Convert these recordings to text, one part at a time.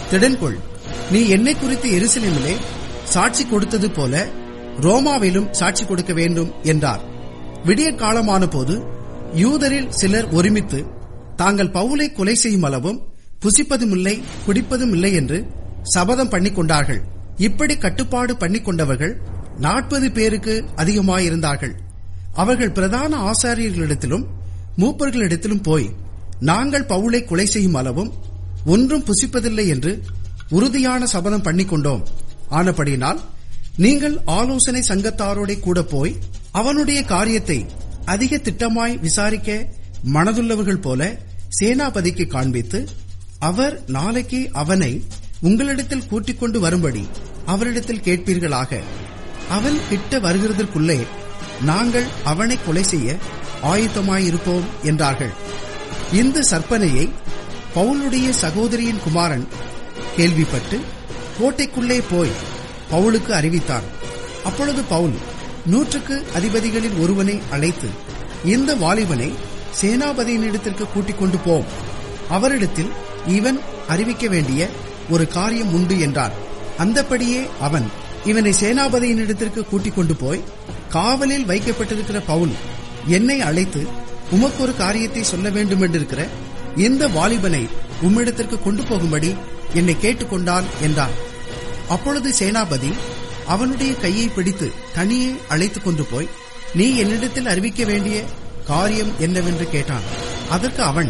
திடன்கொள் நீ என்னை குறித்து எருசலேமிலே சாட்சி கொடுத்தது போல ரோமாவிலும் சாட்சி கொடுக்க வேண்டும் என்றார் விடிய காலமான போது யூதரில் சிலர் ஒருமித்து தாங்கள் பவுலை கொலை செய்யும் அளவும் புசிப்பதுமில்லை குடிப்பதும் இல்லை என்று சபதம் பண்ணிக் கொண்டார்கள் இப்படி கட்டுப்பாடு பண்ணிக் கொண்டவர்கள் நாற்பது பேருக்கு அதிகமாயிருந்தார்கள் அவர்கள் பிரதான ஆசாரியர்களிடத்திலும் மூப்பர்களிடத்திலும் போய் நாங்கள் பவுலை கொலை செய்யும் அளவும் ஒன்றும் புசிப்பதில்லை என்று உறுதியான சபதம் பண்ணிக் கொண்டோம் ஆனபடியினால் நீங்கள் ஆலோசனை சங்கத்தாரோட கூட போய் அவனுடைய காரியத்தை அதிக திட்டமாய் விசாரிக்க மனதுள்ளவர்கள் போல சேனாபதிக்கு காண்பித்து அவர் நாளைக்கு அவனை உங்களிடத்தில் கூட்டிக் கொண்டு வரும்படி அவரிடத்தில் கேட்பீர்களாக அவன் கிட்ட வருகிறதற்குள்ளே நாங்கள் அவனை கொலை செய்ய ஆயுத்தமாயிருப்போம் என்றார்கள் இந்த சற்பனையை பவுலுடைய சகோதரியின் குமாரன் கேள்விப்பட்டு கோட்டைக்குள்ளே போய் பவுலுக்கு அறிவித்தான் அப்பொழுது பவுல் நூற்றுக்கு அதிபதிகளில் ஒருவனை அழைத்து இந்த வாலிபனை சேனாபதியினிடத்திற்கு கூட்டிக் கொண்டு போம் அவரிடத்தில் இவன் அறிவிக்க வேண்டிய ஒரு காரியம் உண்டு என்றான் அந்தப்படியே அவன் இவனை சேனாபதியினிடத்திற்கு கூட்டிக் கொண்டு போய் காவலில் வைக்கப்பட்டிருக்கிற பவுல் என்னை அழைத்து உமக்கு ஒரு காரியத்தை சொல்ல வேண்டும் என்றிருக்கிற இந்த வாலிபனை உம்மிடத்திற்கு கொண்டு போகும்படி என்னை கேட்டுக்கொண்டான் என்றான் அப்பொழுது சேனாபதி அவனுடைய கையை பிடித்து தனியே அழைத்துக் கொண்டு போய் நீ என்னிடத்தில் அறிவிக்க வேண்டிய காரியம் என்னவென்று கேட்டான் அதற்கு அவன்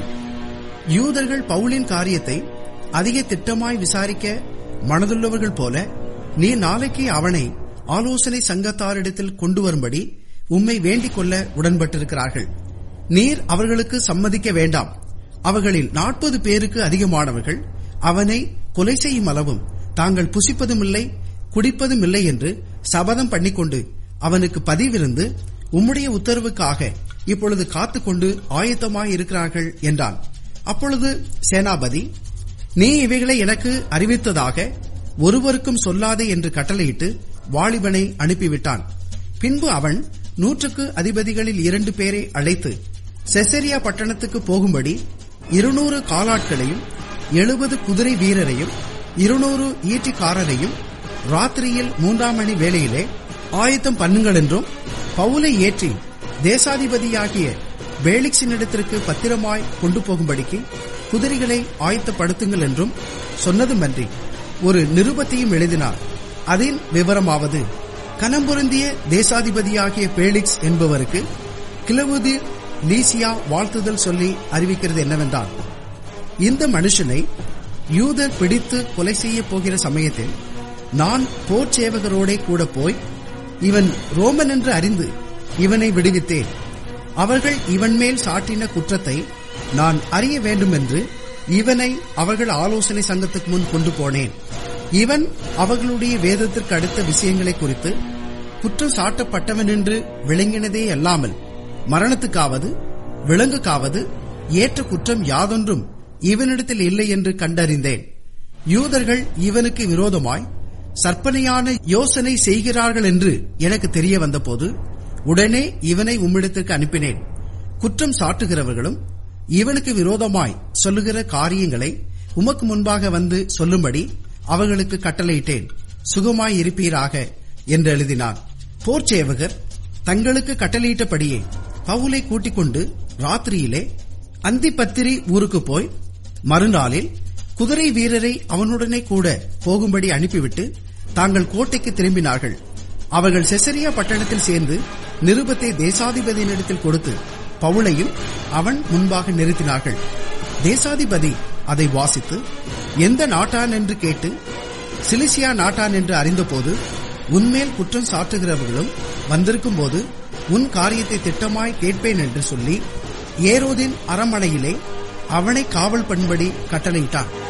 யூதர்கள் பவுலின் காரியத்தை அதிக திட்டமாய் விசாரிக்க மனதுள்ளவர்கள் போல நீ நாளைக்கு அவனை ஆலோசனை சங்கத்தாரிடத்தில் கொண்டு வரும்படி உம்மை வேண்டிக் கொள்ள உடன்பட்டிருக்கிறார்கள் நீர் அவர்களுக்கு சம்மதிக்க வேண்டாம் அவர்களில் நாற்பது பேருக்கு அதிகமானவர்கள் அவனை கொலை செய்யும் அளவும் தாங்கள் புசிப்பதும் இல்லை குடிப்பதும் இல்லை என்று சபதம் பண்ணிக்கொண்டு அவனுக்கு பதிவிருந்து உம்முடைய உத்தரவுக்காக இப்பொழுது காத்துக்கொண்டு ஆயத்தமாய் இருக்கிறார்கள் என்றான் அப்பொழுது சேனாபதி நீ இவைகளை எனக்கு அறிவித்ததாக ஒருவருக்கும் சொல்லாதே என்று கட்டளையிட்டு வாலிபனை அனுப்பிவிட்டான் பின்பு அவன் நூற்றுக்கு அதிபதிகளில் இரண்டு பேரை அழைத்து செசரியா பட்டணத்துக்கு போகும்படி இருநூறு காலாட்களையும் எழுபது குதிரை வீரரையும் இருநூறு ஈட்டிக்காரரையும் ராத்திரியில் மூன்றாம் மணி வேளையிலே ஆயத்தம் பண்ணுங்கள் என்றும் பவுலை ஏற்றி தேசாதிபதியாகிய பேலிக்ஸினிடத்திற்கு பத்திரமாய் கொண்டு போகும்படிக்கு குதிரைகளை ஆயத்தப்படுத்துங்கள் என்றும் சொன்னதுமன்றி ஒரு நிருபத்தையும் எழுதினார் அதன் விவரமாவது கனம்பொருந்திய தேசாதிபதியாகிய பேலிக்ஸ் என்பவருக்கு கிளவுதி லீசியா வாழ்த்துதல் சொல்லி அறிவிக்கிறது என்னவென்றால் இந்த மனுஷனை யூதர் பிடித்து கொலை செய்ய போகிற சமயத்தில் நான் போர் சேவகரோடே கூட போய் இவன் ரோமன் என்று அறிந்து இவனை விடுவித்தேன் அவர்கள் இவன் மேல் சாட்டின குற்றத்தை நான் அறிய வேண்டும் என்று இவனை அவர்கள் ஆலோசனை சங்கத்துக்கு முன் கொண்டு போனேன் இவன் அவர்களுடைய வேதத்திற்கு அடுத்த விஷயங்களை குறித்து குற்றம் சாட்டப்பட்டவன் என்று விளங்கினதே அல்லாமல் மரணத்துக்காவது விலங்குக்காவது ஏற்ற குற்றம் யாதொன்றும் இவனிடத்தில் இல்லை என்று கண்டறிந்தேன் யூதர்கள் இவனுக்கு விரோதமாய் சற்பனையான யோசனை செய்கிறார்கள் என்று எனக்கு தெரிய வந்தபோது உடனே இவனை உம்மிடத்திற்கு அனுப்பினேன் குற்றம் சாட்டுகிறவர்களும் இவனுக்கு விரோதமாய் சொல்லுகிற காரியங்களை உமக்கு முன்பாக வந்து சொல்லும்படி அவர்களுக்கு கட்டளையிட்டேன் சுகமாய் இருப்பீராக என்று எழுதினான் போர்ச்சேவகர் தங்களுக்கு கட்டளையிட்டபடியே பவுலை கூட்டிக் கொண்டு ராத்திரியிலே அந்திப்பத்திரி ஊருக்கு போய் மறுநாளில் குதிரை வீரரை அவனுடனே கூட போகும்படி அனுப்பிவிட்டு தாங்கள் கோட்டைக்கு திரும்பினார்கள் அவர்கள் செசரியா பட்டணத்தில் சேர்ந்து நிருபத்தை தேசாதிபதியினிடத்தில் கொடுத்து பவுளையும் அவன் முன்பாக நிறுத்தினார்கள் தேசாதிபதி அதை வாசித்து எந்த நாட்டான் என்று கேட்டு சிலிசியா நாட்டான் என்று அறிந்தபோது உன்மேல் குற்றம் சாட்டுகிறவர்களும் வந்திருக்கும் போது உன் காரியத்தை திட்டமாய் கேட்பேன் என்று சொல்லி ஏரோதின் அரண்மனையிலே அவனை காவல் பண்ணும்படி கட்டளையிட்டான்